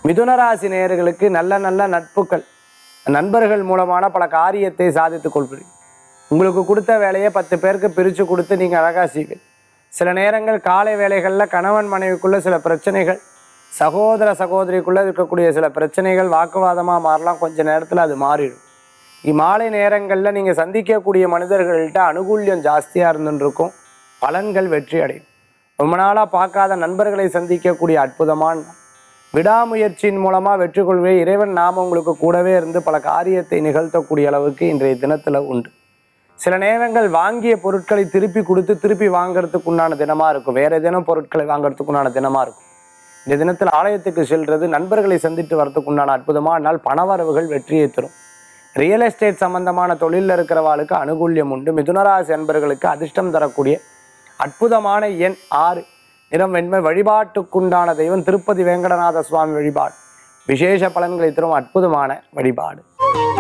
மிதுனராசி நேயர்களுக்கு நல்ல நல்ல நட்புகள் நண்பர்கள் மூலமான பல காரியத்தை சாதித்துக் கொள்வீர்கள் உங்களுக்கு கொடுத்த வேலையை பத்து பேருக்கு பிரித்து கொடுத்து நீங்கள் அழகா செய்வீர்கள் சில நேரங்கள் காலை வேளைகளில் கணவன் மனைவிக்குள்ள சில பிரச்சனைகள் சகோதர சகோதரிக்குள்ளே இருக்கக்கூடிய சில பிரச்சனைகள் வாக்குவாதமாக மாறலாம் கொஞ்ச நேரத்தில் அது மாறிடும் இம்மாலை நேரங்களில் நீங்கள் சந்திக்கக்கூடிய மனிதர்கள்ட்ட அனுகூல்யம் ஜாஸ்தியாக இருந்துருக்கும் பலன்கள் வெற்றி அடையும் ரொம்ப நாளாக பார்க்காத நண்பர்களை சந்திக்கக்கூடிய அற்புதமான நாள். விடாமுயற்சியின் மூலமாக வெற்றி கொள்வே இறைவன் நாம உங்களுக்கு கூடவே இருந்து பல காரியத்தை நிகழ்த்தக்கூடிய அளவுக்கு இன்றைய தினத்தில் உண்டு சில நேரங்கள் வாங்கிய பொருட்களை திருப்பி கொடுத்து திருப்பி வாங்குறதுக்கு உண்டான தினமாக இருக்கும் வேற ஏதேனும் பொருட்களை வாங்குறதுக்கு உண்டான தினமாக இருக்கும் இந்த தினத்தில் ஆலயத்துக்கு செல்றது நண்பர்களை சந்தித்து வரதுக்கு உண்டான அற்புதமான நாள் பணவரவுகள் வெற்றியை தரும் ரியல் எஸ்டேட் சம்பந்தமான தொழிலில் இருக்கிறவாளுக்கு அனுகூல்யம் உண்டு மிதுனராசி அன்பர்களுக்கு அதிர்ஷ்டம் தரக்கூடிய அற்புதமான எண் ஆறு நிறம் வெண்மை வழிபாட்டுக்குண்டான தெய்வம் திருப்பதி வேங்கடநாத சுவாமி வழிபாடு விசேஷ பலன்களை தரும் அற்புதமான வழிபாடு